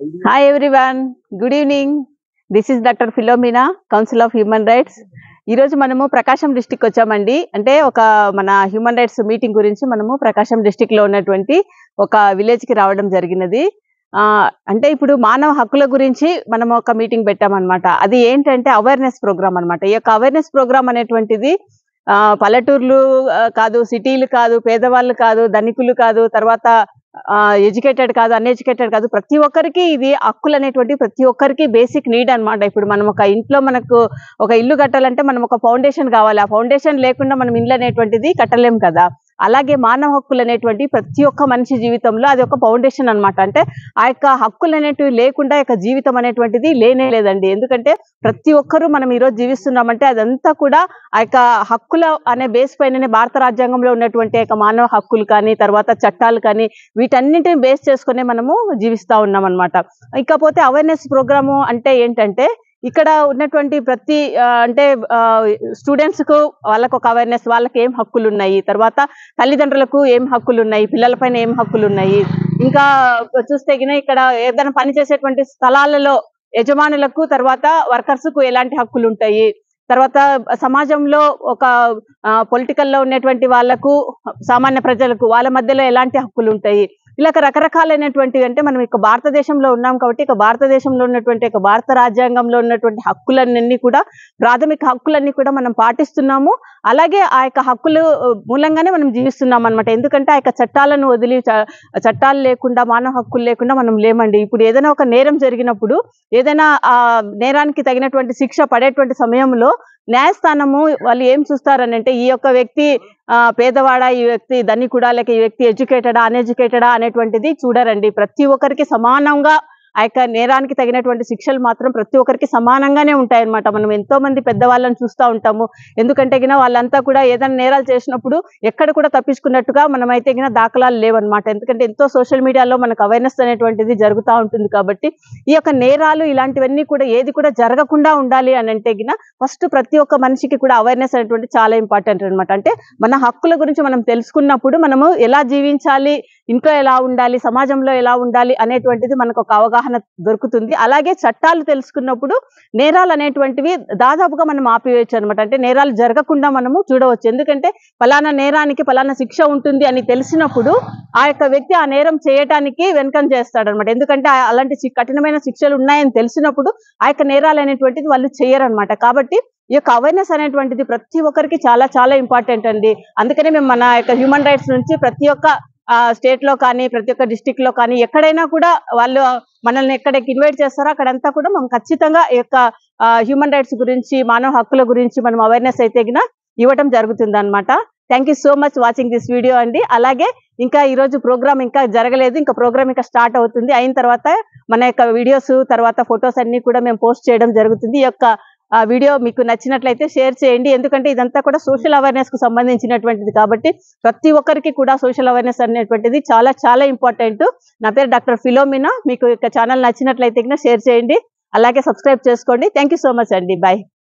hi everyone good evening this is doctor Philomena council of human rights ఈరోజు మనము ప్రకాశం district వచ్చామండి అంటే ఒక మన హ్యూమన్ రైట్స్ మీటింగ్ గురించి మనము ప్రకాశం డిస్టిక్ లో ఉన్నటువంటి ఒక విలేజ్ కి రావడం జరిగినది ఆ, అంటే ఇప్పుడు మానవ హక్కుల గురించి మనం ఒక మీటింగ్ పెట్టామన్నమాట అది ఏంటంటే అవేర్నెస్ ప్రోగ్రామ్ అన్నమాట ఈ యొక్క అవేర్నెస్ ప్రోగ్రామ్ అనేటువంటిది ఆ, పల్లెటూర్లు ఆ, కాదు సిటీలు కాదు పేదవాళ్ళు కాదు ధనికులు కాదు తర్వాత ఎడ్యుకేటెడ్ కాదు అన్ఎడ్యుకేటెడ్ కాదు ప్రతి ఒక్కరికి ఇది హక్కులు అనేటువంటి ప్రతి ఒక్కరికి బేసిక్ నీడ్ అన్నమాట ఇప్పుడు మనం ఒక ఇంట్లో మనకు ఒక ఇల్లు కట్టాలంటే మనం ఒక ఫౌండేషన్ కావాలి ఆ ఫౌండేషన్ లేకుండా మనం ఇల్లు అనేటువంటిది కట్టలేం కదా అలాగే మానవ హక్కులు అనేటువంటి ప్రతి ఒక్క మనిషి జీవితంలో అది ఒక ఫౌండేషన్ అన్నమాట అంటే ఆ యొక్క హక్కులు అనేటివి లేకుండా ఆ యొక్క జీవితం అనేటువంటిది లేనే లేదండి ఎందుకంటే ప్రతి ఒక్కరూ మనం ఈరోజు జీవిస్తున్నామంటే అదంతా కూడా ఆ యొక్క హక్కుల అనే బేస్ పైననే భారత రాజ్యాంగంలో ఉన్నటువంటి ఆ యొక్క మానవ హక్కులు కానీ తర్వాత చట్టాలు కానీ వీటన్నిటిని బేస్ చేసుకునే మనము జీవిస్తా ఉన్నాం అనమాట ఇకపోతే అవేర్నెస్ ప్రోగ్రాము అంటే ఏంటంటే ఇక్కడ ఉన్నటువంటి ప్రతి ఆ, అంటే స్టూడెంట్స్ కు వాళ్ళకు ఒక అవేర్నెస్ వాళ్ళకి ఏం హక్కులు ఉన్నాయి తర్వాత తల్లిదండ్రులకు ఏం హక్కులు ఉన్నాయి పిల్లలపైన ఏం హక్కులు ఉన్నాయి ఇంకా చూస్తే గిన ఇక్కడ ఏదైనా పని చేసేటువంటి స్థలాలలో యజమానులకు తర్వాత వర్కర్స్ కు ఎలాంటి హక్కులు ఉంటాయి తర్వాత సమాజంలో ఒక పొలిటికల్ లో ఉన్నటువంటి వాళ్ళకు సామాన్య ప్రజలకు వాళ్ళ మధ్యలో ఎలాంటి హక్కులు ఉంటాయి ఇలా రకరకాలైనటువంటి అంటే మనం ఇక భారతదేశంలో ఉన్నాం కాబట్టి ఇక భారతదేశంలో ఉన్నటువంటి ఇక భారత రాజ్యాంగంలో ఉన్నటువంటి హక్కులన్నీ కూడా ప్రాథమిక హక్కులన్నీ కూడా మనం పాటిస్తున్నాము అలాగే ఆ యొక్క హక్కులు ఆ, మూలంగానే మనం జీవిస్తున్నాం అనమాట ఎందుకంటే ఆ యొక్క చట్టాలను వదిలి చ- చట్టాలు లేకుండా మానవ హక్కులు లేకుండా మనం లేమండి ఇప్పుడు ఏదైనా ఒక నేరం జరిగినప్పుడు ఏదైనా ఆ నేరానికి తగినటువంటి శిక్ష పడేటువంటి సమయంలో న్యాయస్థానము వాళ్ళు ఏం చూస్తారని అంటే ఈ యొక్క వ్యక్తి ఆ, పేదవాడా ఈ వ్యక్తి ధనికుడా లేక ఈ వ్యక్తి ఎడ్యుకేటెడా అన్ఎడ్యుకేటెడా అనేటువంటిది చూడరండి ప్రతి ఒక్కరికి సమానంగా ఆ యొక్క నేరానికి తగినటువంటి శిక్షలు మాత్రం ప్రతి ఒక్కరికి సమానంగానే ఉంటాయన్నమాట మనం ఎంతో మంది పెద్దవాళ్ళని చూస్తూ ఉంటాము ఎందుకంటే గిన వాళ్ళంతా కూడా ఏదైనా నేరాలు చేసినప్పుడు ఎక్కడ కూడా తప్పించుకున్నట్టుగా మనమైతే గిన దాఖలాలు లేవన్నమాట ఎందుకంటే ఎంతో సోషల్ మీడియాలో మనకు అవేర్నెస్ అనేటువంటిది జరుగుతూ ఉంటుంది కాబట్టి ఈ యొక్క నేరాలు ఇలాంటివన్నీ కూడా ఏది కూడా జరగకుండా ఉండాలి అని అంటే గిన ఫస్ట్ ప్రతి ఒక్క మనిషికి కూడా అవేర్నెస్ అనేటువంటి చాలా ఇంపార్టెంట్ అన్నమాట అంటే మన హక్కుల గురించి మనం తెలుసుకున్నప్పుడు మనము ఎలా జీవించాలి ఇంట్లో ఎలా ఉండాలి సమాజంలో ఎలా ఉండాలి అనేటువంటిది మనకు ఒక అవగాహన దొరుకుతుంది అలాగే చట్టాలు తెలుసుకున్నప్పుడు నేరాలు అనేటువంటివి దాదాపుగా మనం ఆపివేయచ్చు అనమాట అంటే నేరాలు జరగకుండా మనము చూడవచ్చు ఎందుకంటే ఫలానా నేరానికి ఫలానా శిక్ష ఉంటుంది అని తెలిసినప్పుడు ఆ యొక్క వ్యక్తి ఆ నేరం చేయటానికి వెనకం చేస్తాడు అనమాట ఎందుకంటే ఆ- అలాంటి శి- కఠినమైన శిక్షలు ఉన్నాయని తెలిసినప్పుడు ఆ యొక్క నేరాలు అనేటువంటిది వాళ్ళు చేయరనమాట కాబట్టి ఈ యొక్క అవేర్నెస్ అనేటువంటిది ప్రతి ఒక్కరికి చాలా చాలా ఇంపార్టెంట్ అండి అందుకనే మేము మన యొక్క హ్యూమన్ రైట్స్ నుంచి ప్రతి ఒక్క స్టేట్ లో కానీ ప్రతి ఒక్క డిస్టిక్ లో కానీ ఎక్కడైనా కూడా వాళ్ళు మనల్ని ఎక్కడికి ఇన్వైట్ చేస్తారో అక్కడంతా కూడా మనం ఖచ్చితంగా ఈ యొక్క హ్యూమన్ రైట్స్ గురించి మానవ హక్కుల గురించి మనం అవేర్నెస్ అయితే గిన ఇవ్వటం జరుగుతుంది అనమాట thank you so much watching this video అండి అలాగే ఇంకా ఈ రోజు ప్రోగ్రామ్ ఇంకా జరగలేదు ఇంకా ప్రోగ్రామ్ ఇంకా స్టార్ట్ అవుతుంది అయిన తర్వాత మన యొక్క వీడియోస్ తర్వాత ఫొటోస్ అన్ని కూడా మేము పోస్ట్ చేయడం జరుగుతుంది ఈ యొక్క ఆ వీడియో మీకు నచ్చినట్లయితే షేర్ చేయండి ఎందుకంటే ఇదంతా కూడా సోషల్ అవేర్నెస్ కు సంబంధించినటువంటిది కాబట్టి ప్రతి ఒక్కరికి కూడా సోషల్ అవేర్నెస్ అనేటువంటిది చాలా చాలా ఇంపార్టెంట్ నా పేరు డాక్టర్ ఫిలోమినా మీకు యొక్క ఛానల్ నచ్చినట్లయితే షేర్ చేయండి అలాగే సబ్స్క్రైబ్ చేసుకోండి థ్యాంక్ యూ సో మచ్ అండి బాయ్